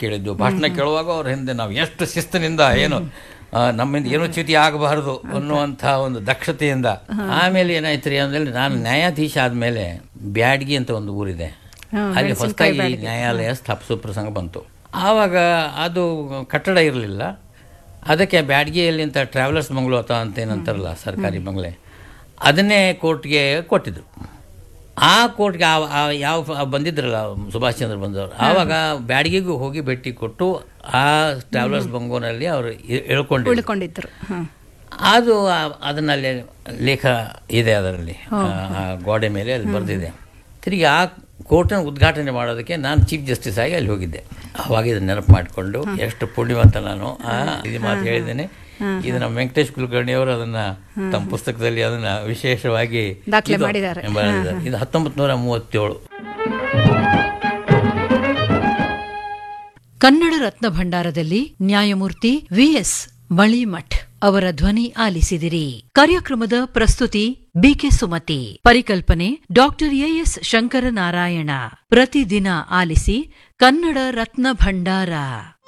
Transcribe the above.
ಕೇಳಿದ್ದು ಭಾಷಣ ಕೇಳುವಾಗ ಅವ್ರ ಹಿಂದೆ ನಾವು ಎಷ್ಟು ಶಿಸ್ತಿನಿಂದ ಏನು ಆ, ನಮ್ಮಿಂದ ಏನೂ ಚ್ಯುತಿ ಆಗಬಾರದು ಅನ್ನುವಂಥ ಒಂದು ದಕ್ಷತೆಯಿಂದ ಆಮೇಲೆ ಏನಾಯ್ತು ರೀ ಅಂದ್ರೆ ನಾನು ನ್ಯಾಯಾಧೀಶ ಆದಮೇಲೆ ಬ್ಯಾಡ್ಗಿ ಅಂತ ಒಂದು ಊರಿದೆ ಅಲ್ಲಿ ಹೊಸದಾಗಿ ನ್ಯಾಯಾಲಯ ಸ್ಥಾಪಿಸೋ ಪ್ರಸಂಗ ಬಂತು ಆವಾಗ ಅದು ಕಟ್ಟಡ ಇರಲಿಲ್ಲ ಅದಕ್ಕೆ ಬ್ಯಾಡ್ಗಿಯಲ್ಲಿ ಅಂತ ಟ್ರಾವೆಲರ್ಸ್ ಬಂಗ್ಲೋ ಅಥವಾ ಅಂತ ಏನಂತಾರಲ್ಲ ಸರ್ಕಾರಿ ಬಂಗ್ಲೆ ಅದನ್ನೇ ಕೋರ್ಟ್ಗೆ ಕೊಟ್ಟಿದ್ರು ಆ ಕೋರ್ಟ್ಗೆ ಆ- ಆ ಯಾವ ಫ- ಬಂದಿದ್ರಲ್ಲ ಸುಭಾಷ್ ಚಂದ್ರ ಬಂದವರು ಆವಾಗ ಬ್ಯಾಡ್ಗಿಗೂ ಹೋಗಿ ಭೇಟಿ ಕೊಟ್ಟು ಆ ಟ್ರಾವೆಲರ್ಸ್ ಬಂಗೋನಲ್ಲಿ ಅವರು ಹೇಳ್ಕೊಂಡಿದ್ರು ಉಳ್ಕೊಂಡಿದ್ರು ಹ. ಅದು ಆ- ಅದನ್ನಲ್ಲಿ ಲೇಖ ಇದೆ ಅದರಲ್ಲಿ ಆ ಆ ಗೋಡೆ ಮೇಲೆ ಅಲ್ಲಿ ಬರೆದಿದೆ ತಿರುಗಿ ಆ ಕೋರ್ಟನ್ನು ಉದ್ಘಾಟನೆ ಮಾಡೋದಕ್ಕೆ ನಾನು ಚೀಫ್ ಜಸ್ಟಿಸ್ ಆಗಿ ಅಲ್ಲಿ ಹೋಗಿದ್ದೆ ಅವಾಗ ಇದನ್ನ ನೆನಪು ಮಾಡಿಕೊಂಡು ಎಷ್ಟು ಪುಣ್ಯವಂತ ನಾನು ಆ, ಇದು ಮಾತು ಹೇಳಿದ್ದೇನೆ ಇದು ನಮ್ಮ ವೆಂಕಟೇಶ್ ಕುಲಕರ್ಣಿ ಅವರು ಅದನ್ನ ತಮ್ಮ ಪುಸ್ತಕದಲ್ಲಿ ಅದನ್ನ ವಿಶೇಷವಾಗಿ ದಾಖಲೆ ಇದು ಮಾಡಿದ್ದಾರೆ. ಬರೆದಿದ್ದಾರೆ. ಇದು ಹತ್ತೊಂಬತ್ತು ನೂರ ಮೂವತ್ತೇಳು ಕನ್ನಡ ರತ್ನ ಭಂಡಾರದಲ್ಲಿ ನ್ಯಾಯಮೂರ್ತಿ ವಿಎಸ್ ಮಳಿಮಠ್ ಅವರ ಧ್ವನಿ ಆಲಿಸಿದಿರಿ ಕಾರ್ಯಕ್ರಮದ ಪ್ರಸ್ತುತಿ ಬಿಕೆ ಸುಮತಿ ಪರಿಕಲ್ಪನೆ ಡಾಕ್ಟರ್ ಎಎಸ್ ಶಂಕರನಾರಾಯಣ ಪ್ರತಿದಿನ ಆಲಿಸಿ ಕನ್ನಡ ರತ್ನ ಭಂಡಾರ